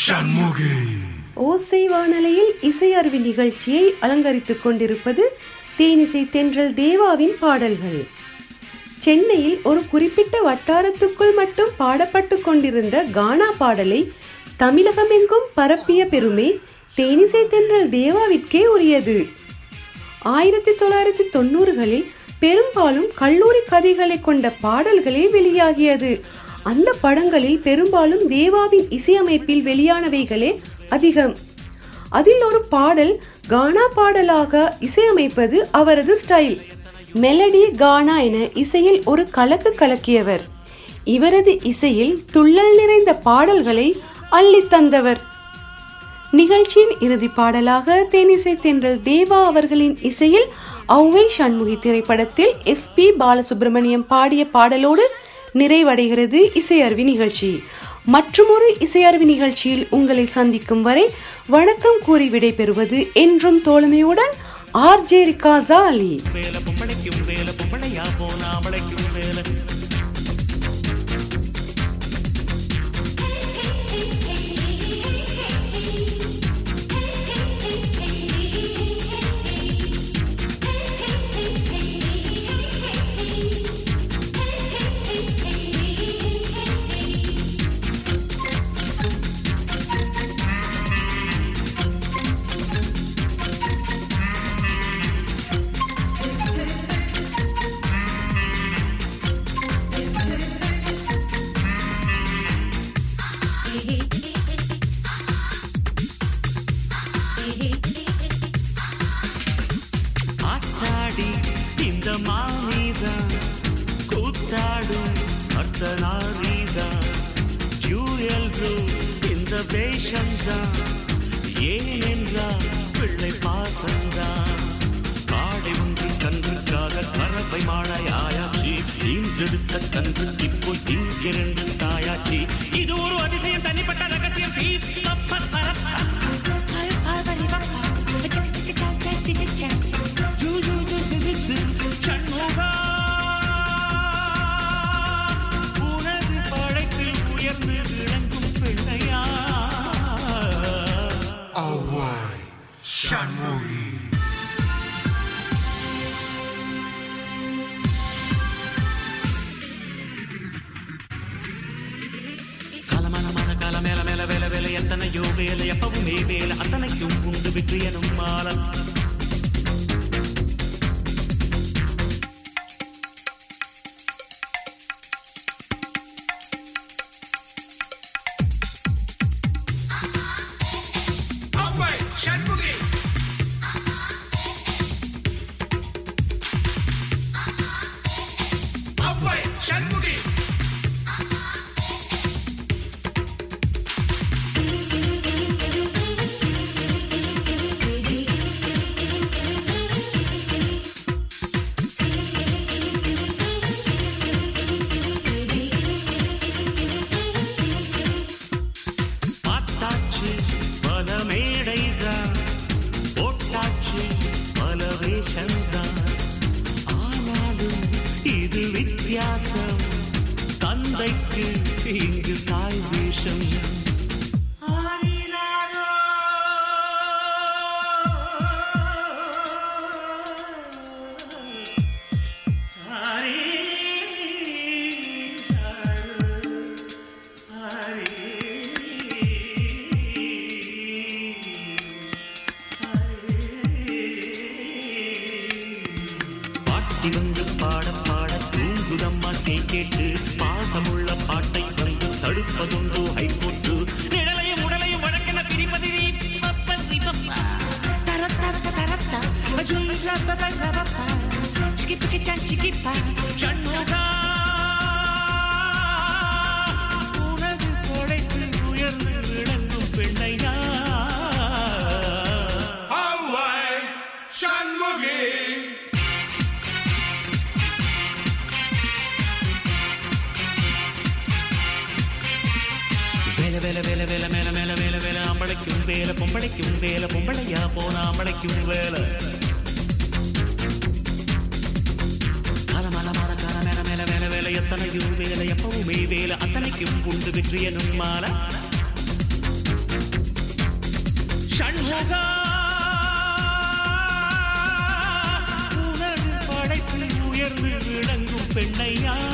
சண்முகி ஓசை வானலையில் இசை அருவி நிகழ்ச்சியை அலங்கரித்துக் கொண்டிருப்பது தேனிசை தென்றல் தேவாவின் பாடல்கள் சென்னையில் ஒரு குறிப்பிட்ட வட்டாரத்துக்குள் மட்டும் பாடப்பட்டு கொண்டிருந்த கானா பாடலை தமிழகமெங்கும் பரப்பிய பெருமை தேனிசை தென்றல் தேவாவிற்கே உரியது ஆயிரத்தி தொள்ளாயிரத்தி தொண்ணூறுகளில் பெரும்பாலும் கல்லூரி கதைகளை கொண்ட பாடல்களே வெளியாகியது அந்த படங்களில் பெரும்பாலும் தேவாவின் இசையமைப்பில் வெளியானவைகளே அதிகம் அதில் ஒரு பாடல் கானா பாடலாக இசையமைப்பது அவரது ஸ்டைல் மெலடி கானா என இசையில் ஒரு கலக்கு கலக்கியவர் இவரது இசையில் துள்ளல் நிறைந்த பாடல்களை அள்ளித் தந்தவர் நிகழ்ச்சியின் இறுதி பாடலாக தேனிசை தென்றல் தேவா அவர்களின் இசையில் ஔவை சண்முகி திரைப்படத்தில் எஸ் பி பாலசுப்ரமணியம் பாடிய பாடலோடு நிறைவடைகிறது இசையருவி நிகழ்ச்சி மற்றுமொரு இசையருவி நிகழ்ச்சியில் உங்களை சந்திக்கும் வரை வணக்கம் கூறி விடைபெறுவது என்றும் தோழமையுடன் ஆர்ஜே ரிகாசா அலி வேலை பொம்பளைக்கும் வேலை பொம்பளையா போனா அவளைக்கும் வேலை ஆத்தாடி இந்த மாமிதான் கூத்தாடும் அர்த்தநாரீதான் ஜூயல் இந்த வேஷம்தான் ஏனென்றால் பிள்ளை பாசந்தான் காடை ஒன்று கன்றுக்காக கறவை மாழையாயாச்சி ஈன்றெடுத்த கன்று இப்போ இங்கிரண்டு தாயாச்சி இது ஒரு அதிசயம் தனிப்பட்ட ரகசியம் பீ, பப்ப, பரப்ப. சண்முகா, உனது படைப்பில் உயர்ந்து விளங்கும் பிள்ளையா அவ்வாய் சண்முகி காலமானமான கால மேல மேல வேலை வேலை எத்தனையோ வேலை எப்பவுமே வேலை அத்தனைக்கும் உண்டு வெற்றி எனும் மாலம் அவ்வாய் சண்முகி அவ்வாய் சண்முகி பார்த்தாச்சு பல மேடைதான் போட்டாச்சு பல வேஷம்தான் ஆனாலும் இது வித்தியாசம் தந்தைக்கு இங்கு தாய் வேஷம் பாட்டி வந்து பாட பாட தூங்குதம்மா சே கேட்டு பாசமுள்ள பாட்டை வந்து தடுப்பதுண்டோ ஹைகோர்ட்டு நிழலையும் உடலையும் வழக்கென பிரிப்பது நீ பப்பதி பப்பா. தரத்தரத்த தரத்தா. அஜுல்லா பபா பபா. சிக்கி பிக்கி சான் சிக்கிப்பா. சண்முகா. உனது படைப்பில் உயர்ந்து விளங்கும் பெண்ணையா அவ்வாய் சண்முகி வேலை வேலை வேலை வேலை மேல மேல வேலை வேலை ஆம்பளைக்கும் வேலை பொம்பளைக்கும் வேலை பொம்பளையா போன ஆம்பளைக்கும் வேலை காலமல மர கால மேல மேல மேல வேலை எத்தனையும் வேலை எப்பவுமே வேலை அத்தனைக்கும் உண்டு வெற்றி எனும் மாலை சண்முகா உனது படைப்பில் உயர்ந்து விளங்கும் பெண்ணையா